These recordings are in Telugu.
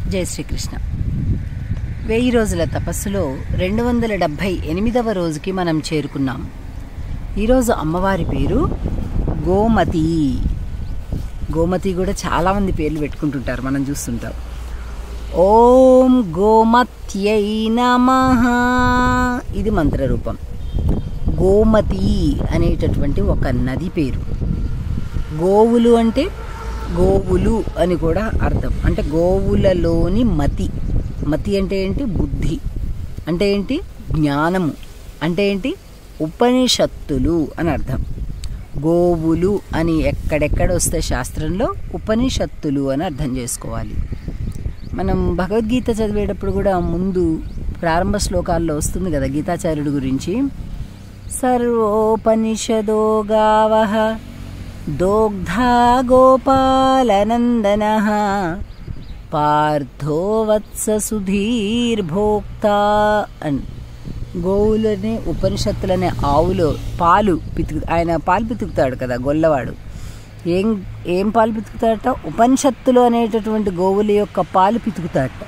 జై శ్రీకృష్ణ వెయ్యి రోజుల తపస్సులో రెండు వందల డెబ్భై ఎనిమిదవ రోజుకి మనం చేరుకున్నాం ఈరోజు అమ్మవారి పేరు గోమతి గోమతి కూడా చాలామంది పేర్లు పెట్టుకుంటుంటారు మనం చూస్తుంటాం ఓం గోమత్యై నమః ఇది మంత్రరూపం గోమతి అనేటటువంటి ఒక నది పేరు గోవులు అంటే గోవులు అని కూడా అర్థం అంటే గోవులలోని మతి మతి అంటే ఏంటి బుద్ధి అంటే ఏంటి జ్ఞానము అంటే ఏంటి ఉపనిషత్తులు అని అర్థం గోవులు అని ఎక్కడెక్కడ వస్తే శాస్త్రంలో ఉపనిషత్తులు అని అర్థం చేసుకోవాలి మనం భగవద్గీత చదివేటప్పుడు కూడా ముందు ప్రారంభ శ్లోకాల్లో వస్తుంది కదా గీతాచార్యుడి గురించి సర్వోపనిషదో గావః దోగ్ధా గోపాలనందన పార్థో వత్స సుధీర్భోక్తా అని గోవులనే ఉపనిషత్తులనే ఆవులో పాలు పితుకు ఆయన పాలు పితుకుతాడు కదా గొల్లవాడు ఏం ఏం పాలు పితుకుతాడట ఉపనిషత్తులు అనేటటువంటి గోవుల యొక్క పాలు పితుకుతాడట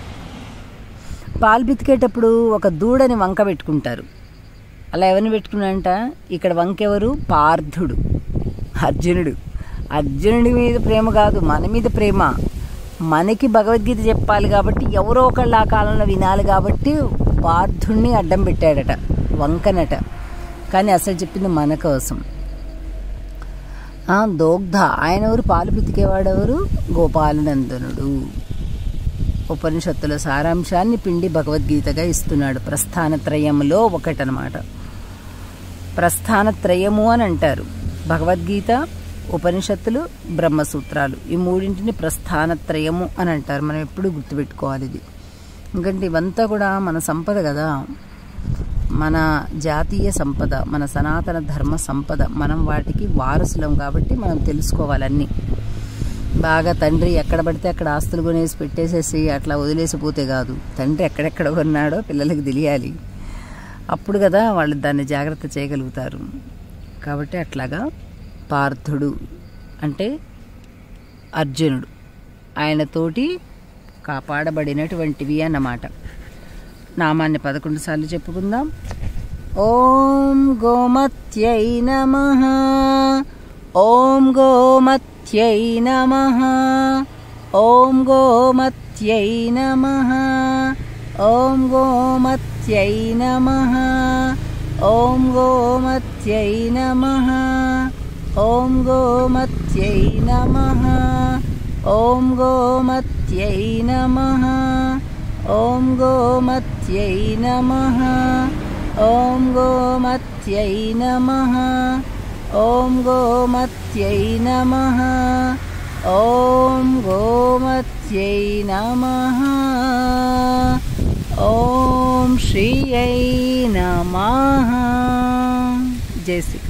పాలు పితికేటప్పుడు ఒక దూడని వంక పెట్టుకుంటారు అలా ఎవరిని పెట్టుకున్నాడంట ఇక్కడ వంక ఎవరు పార్థుడు అర్జునుడు అర్జునుడి మీద ప్రేమ కాదు మన మీద ప్రేమ మనకి భగవద్గీత చెప్పాలి కాబట్టి ఎవరో ఒకళ్ళు ఆ కాలంలో వినాలి కాబట్టి పార్థుణ్ణి అడ్డం పెట్టాడట వంకనట కానీ అసలు చెప్పింది మన కోసం ఆ, దోగ్ధ ఆయన ఎవరు పాలు పితికేవాడెవరు గోపాలనందనుడు ఉపనిషత్తుల సారాంశాన్ని పిండి భగవద్గీతగా ఇస్తున్నాడు ప్రస్థానత్రయంలో ఒకటనమాట ప్రస్థానత్రయము అని అంటారు భగవద్గీత ఉపనిషత్తులు బ్రహ్మసూత్రాలు ఈ మూడింటిని ప్రస్థానత్రయము అని అంటారు మనం ఎప్పుడు గుర్తుపెట్టుకోవాలి ఇది ఎందుకంటే ఇవంతా కూడా మన సంపద కదా మన జాతీయ సంపద మన సనాతన ధర్మ సంపద మనం వాటికి వారసులం కాబట్టి మనం తెలుసుకోవాలన్నీ బాగా తండ్రి ఎక్కడ పడితే అక్కడ ఆస్తులు కొనేసి పెట్టేసేసి అట్లా వదిలేసిపోతే కాదు తండ్రి ఎక్కడెక్కడ ఉన్నాడో పిల్లలకి తెలియాలి అప్పుడు కదా వాళ్ళు దాన్ని జాగ్రత్త చేయగలుగుతారు కాబట్టి అట్లాగా పార్థుడు అంటే అర్జునుడు ఆయనతోటి కాపాడబడినటువంటివి అన్నమాట నామాన్ని పదకొండు సార్లు చెప్పుకుందాం ఓం గోమత్యై నమ ఓం గోమత్యై నమ ఓం గోమత్యై నమ ఓం గోమత్యై నమ ఓం గోమత్యై నమ ఓం గోమత్యై నమ ఓం గోమత్యై నమ ఓం గోమత్యై నమ ఓం గోమత్యై నమ ఓం గోమత్యై నమ ఓం గోమత్యై నమ ఓం శ్రీయై నమ జై శ్రీ